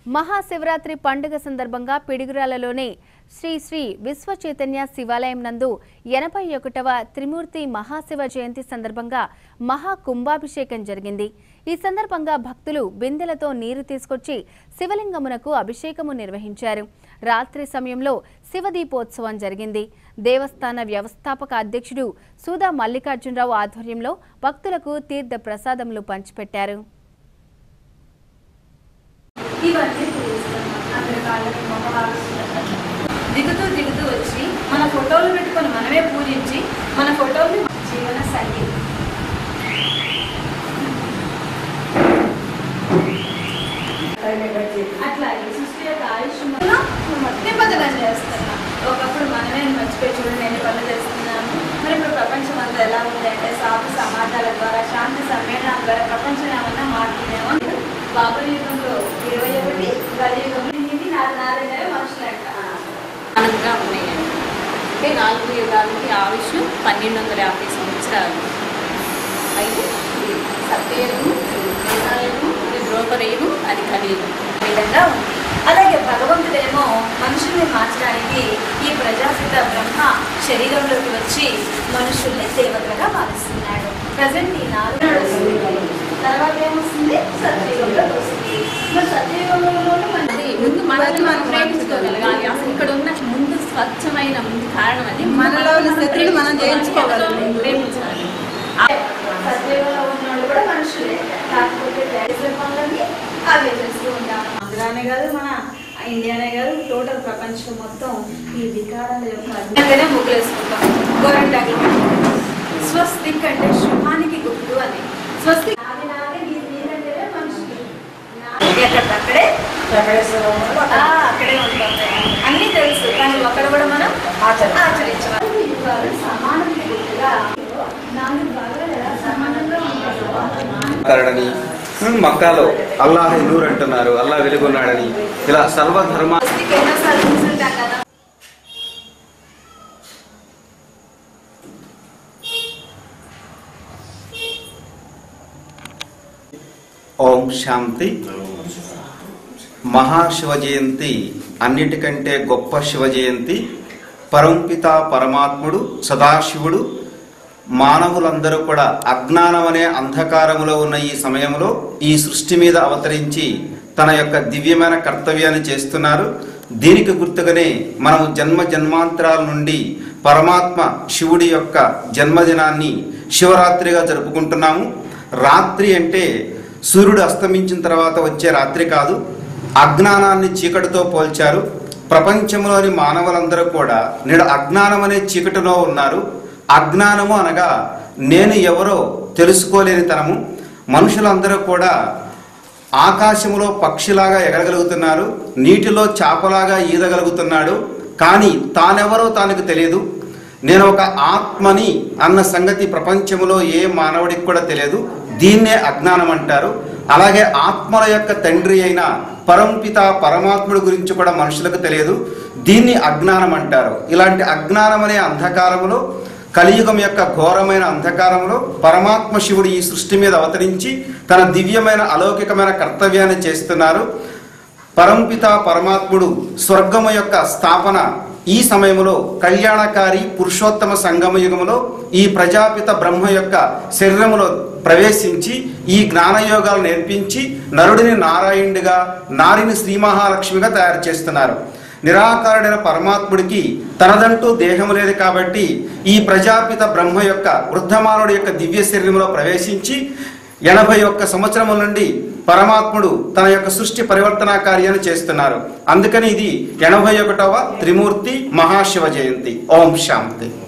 మహాశివరాత్రి పండుగ సందర్భంగా పిడుగురాలలోని శ్రీ శ్రీ విశ్వ చైతన్య శివాలయం నందు ఎనభై ఒకటవ త్రిమూర్తి మహాశివ జయంతి సందర్భంగా మహా కుంభాభిషేకం జరిగింది ఈ సందర్భంగా భక్తులు బిందెలతో నీరు తీసుకొచ్చి శివలింగమునకు అభిషేకము నిర్వహించారు రాత్రి సమయంలో శివదీపోత్సవం జరిగింది దేవస్థాన వ్యవస్థాపక అధ్యక్షుడు సూదా మల్లికార్జునరావు ఆధ్వర్యంలో భక్తులకు తీర్థ ప్రసాదములు పంచిపెట్టారు ఇవన్నీ పూజిస్తున్నాం అక్కడ కాళ్ళకి మొహవాళ్ళు దిగుతూ దిగుతూ వచ్చి మన ఫోటోలు పెట్టుకొని మనమే పూజించి మన ఫోటోలు జీవన శైలి అట్లా ఈ సృష్టి యొక్క ఆయుష్ నిబంధన చేస్తున్నాం ఒకప్పుడు మనమే మర్చిపోయి చూడండి ఎన్ని పనులు చేస్తున్నాము మరి ఇప్పుడు ప్రపంచం అంతా ఎలా ఉంది అంటే సాగు సమాజాల ద్వారా శాంతి సమ్మేళనాల ద్వారా ప్రపంచం ఏమన్నా మారుతుందేమో బాబర్ యుగంలో ఇరవై ఒకటి కలియుగంలో ఇది నాలుగు నాలుగైన మనుషులంట నాలుగుగా ఉన్నాయండి అంటే నాలుగు యుగాలకి ఆయుష్ పన్నెండు వందల యాభై సంవత్సరాలు అయితే ఇది సత్యయుగం త్రేతాయుగం ఇది ద్రౌపదయుగం అది కలియుగం విధంగా ఉంది అలాగే భగవంతుడేమో మనుషుల్ని మార్చడానికి ఈ ప్రజాపిత బ్రహ్మ శరీరంలోకి వచ్చి మనుషుల్ని దేవతలుగా మారుస్తున్నాడు ప్రజెంట్ ఈ నాలుగు నడుస్తుంది తర్వాత ఏమొస్తుంది సత్యయుగంలో వస్తుంది మరి సత్యయుగంలోనూ అది మనది ముందు మనల్ని మనం ప్రేమించుకోగలగాలి అసలు ఇక్కడ ఉన్న ముందు స్వచ్ఛమైన ముందు కారణం అది ముందు మనలో ఉన్న మనం శత్రువులు మనం ప్రేమించుకోవాలి. జయించుకోగలం. ప్రేమించాలి సత్యయుగంలో ఉన్నవాళ్ళు కూడా మనుషులే కాకపోతే చేసే పనులన్నీ అవే చేస్తూ ఉంటాము ఆంధ్రానే కాదు మన ఇండియానే కాదు టోటల్ ప్రపంచం మొత్తం ఈ వికారాల యొక్క అందుకనే ముగ్గులేసుకుంటాం గోరంటాకులు పెట్టుకుంటాం స్వస్తిక్ అంటే శుభానికి గుర్తు అని స్వస్తిక్ నాది నాదే నీది నీదంటేనే మనిషికి నాది ఎక్కడికక్కడే ఆ, అక్కడే ఉంటాం అన్నీ తెలుసు కానీ ఒక్కడ కూడా మనం ఆచరించాలి ఈ యుగాలు సమానమైన గుర్తుగా నాలుగు భాగాలు ఎలా సమానంగా ఉంటాయి కారడని మక్కాలో అల్లాహ్ నూర్ అంటున్నారు అల్లాహ్ వెలుగున్నాడని ఇలా సర్వధర్మ స్వస్తిక్ ఎన్నోసార్లు చూసుంటాం కదా ఓం శాంతి మహాశివ జయంతి అన్నిటికంటే గొప్ప శివ జయంతి పరంపిత పరమాత్ముడు సదాశివుడు మానవులందరూ కూడా అజ్ఞానం అనే అంధకారములో ఉన్న ఈ సమయంలో ఈ సృష్టి మీద అవతరించి తన యొక్క దివ్యమైన కర్తవ్యాన్ని చేస్తున్నారు దీనికి గుర్తుగానే మనము జన్మ జన్మాంతరాల నుండి పరమాత్మ శివుడి యొక్క జన్మదినాన్ని శివరాత్రిగా జరుపుకుంటున్నాము రాత్రి అంటే సూర్యుడు అస్తమించిన తర్వాత వచ్చే రాత్రి కాదు అజ్ఞానాన్ని చీకటితో పోల్చారు ప్రపంచంలోని మానవులందరూ కూడా నేడు అజ్ఞానం అనే చీకటిలో ఉన్నారు అజ్ఞానము అనగా నేను ఎవరో తెలుసుకోలేని తనము మనుషులందరూ కూడా ఆకాశంలో పక్షిలాగా ఎగరగలుగుతున్నారు నీటిలో చేపలాగా ఈదగలుగుతున్నాడు కానీ తానెవరో తానికి తెలియదు నేను ఒక ఆత్మని అన్న సంగతి ప్రపంచంలో ఏ మానవుడికి కూడా తెలియదు దీన్నే అజ్ఞానం అంటారు అలాగే ఆత్మల యొక్క తండ్రి అయిన పరంపిత పరమాత్ముడి గురించి కూడా మనుషులకు తెలియదు దీన్ని అజ్ఞానం అంటారు ఇలాంటి అజ్ఞానం అనే అంధకారములో కలియుగం యొక్క ఘోరమైన అంధకారంలో పరమాత్మ శివుడు ఈ సృష్టి మీద అవతరించి తన దివ్యమైన అలౌకికమైన కర్తవ్యాన్ని చేస్తున్నారు పరంపిత పరమాత్ముడు స్వర్గము యొక్క స్థాపన ఈ సమయంలో కళ్యాణకారి పురుషోత్తమ సంగమ యుగములో ఈ ప్రజాపిత బ్రహ్మ యొక్క శరీరములో ప్రవేశించి ఈ జ్ఞానయోగాలు నేర్పించి నరుడిని నారాయణుడిగా నారిని శ్రీ మహాలక్ష్మిగా తయారు చేస్తున్నారు నిరాకారుడైన పరమాత్ముడికి తనదంటూ దేహం లేదు కాబట్టి ఈ ప్రజాపిత బ్రహ్మ యొక్క వృద్ధమానుడి యొక్క దివ్య శరీరంలో ప్రవేశించి ఎనభై ఒక్క సంవత్సరముల నుండి పరమాత్ముడు తన యొక్క సృష్టి పరివర్తన కార్యాన్ని చేస్తున్నారు అందుకని ఇది ఎనభై ఒకటవ త్రిమూర్తి మహాశివ జయంతి ఓం శాంతి